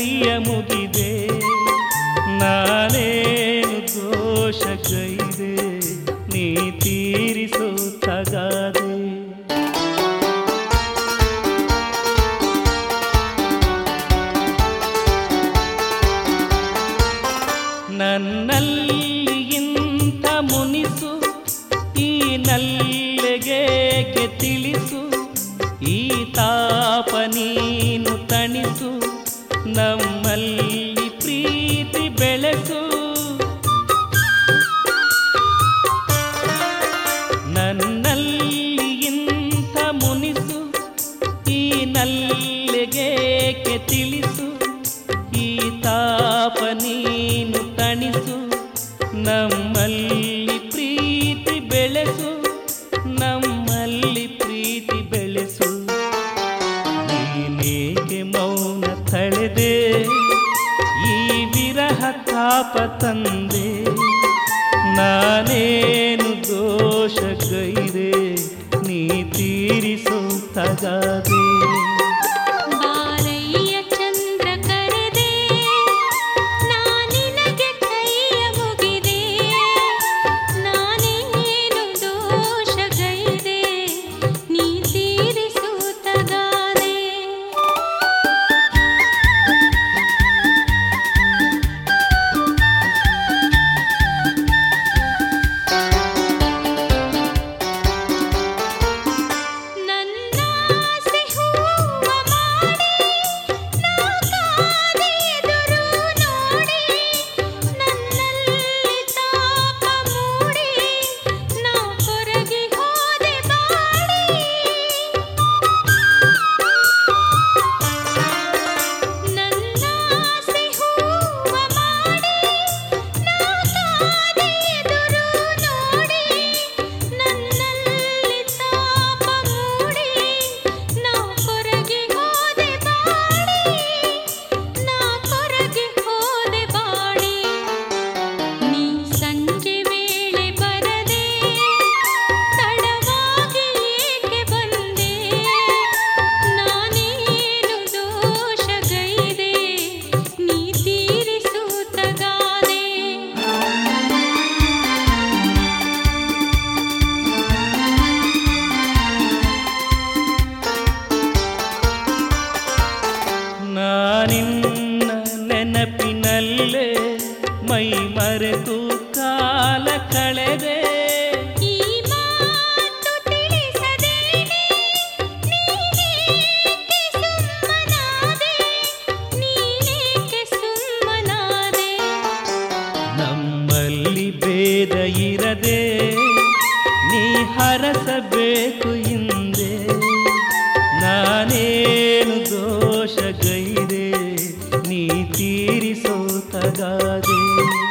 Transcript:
ಕೈಯ ಮುಗಿದೆ ನಾನೇನು ದೋಷಗೈದೆ ನೀ ತೀರಿಸೋ ತಗಾದೆ ನನ್ನಲ್ಲಿ ಇಂಥ ಮುನಿಸು ಈ ನಲ್ಲೆಗೇಕೆ ತಿಳಿಸು ಈ ತಾಪ ನೀನು ತಣಿಸು ನಮ್ಮಲ್ಲಿ ಪ್ರೀತಿ ಬೆಳೆಸು ನನ್ನಲ್ಲಿ ಇಂಥ ಮುನಿಸು ಈ ನಲ್ಲೆಗೇಕೆ ತಿಳಿಸು ಈ ತಾಪ ನೀನು ತಣಿಸು ನಮ್ಮಲ್ಲಿ ಪ್ರೀತಿ ಬೆಳೆಸು ನಮ್ಮಲ್ಲಿ ಪ್ರೀತಿ ಬೆಳೆಸು ನೀನೇಗೆ ಮೌನ ತಳೆದೆ ಈ ವಿರಹ ತಾಪ ತಂದೆ ನಾನೇನು ದೋಷಗೈದೆ ನೀ ತೀರಿಸೋ ತಗಾದೆ ಬಾರಯ್ಯ ಚಂದ್ರ ಕರೆದೆ ನಾನಿನಗೆ ಕೈಯ ಮುಗಿದೆ ನಾನೇನು ದೋಷಗೈದೆ ನೀ ತೀರಿಸುತ್ತಗಾದೆ ನನ್ನಾಸೆ ಹೂವ ಮಾಡಿ ನಾ ಕಾದೆ ಎದುರು ನೋಡಿ ನನ್ನಲ್ಲಿ ತಾಪ ಮೂಡಿ ನಾ ಕೊರಗಿ ಹೋದೆ ಬಾಡಿ ನನ್ನಾಸೆ ಹೂವ ಮಾಡಿ ನಾ ಕಾದೆ ಎದುರು ನೋಡಿ ನನ್ನಲ್ಲಿ ತಾಪ ಮೂಡಿ ನಾ ಕೊರಗಿ ಹೋದೆ ಬಾಡಿ ನಾ ಕೊರಗಿ ಹೋದೆ ಬಾಡಿ ನೀ ಸಂಜೆ ವೇಳೆ ಬರದೆ ತಡವಾಗಿ ಏಕೆ ಬಂದೆ ನಾನೇನು ದೋಷಗೈದೆ ನೀ ತೀರಿಸುತ್ತಗಾದೆ ನಾನಿನ್ನ ನೆನಪಿನಲ್ಲೇ ಮೈ ಮರೆತು ಕಾಲ ಕಳೆದೆ ಈ ಮಾತು ತಿಳಿಸದೇನೆ ನೀನೇಕೆ ಸುಮ್ಮನಾದೆ ನೀನೇಕೆ ಸುಮ್ಮನಾದೆ ನಮ್ಮಲ್ಲಿ ಭೇದ ಇರದೆ ನೀ ಹರಸಬೇಕು ಹಿಂದೆ ನಾನೇನು ದೋಷಗೈದೆ ನೀ ತೀರಿಸೋ ತಗಾದೆ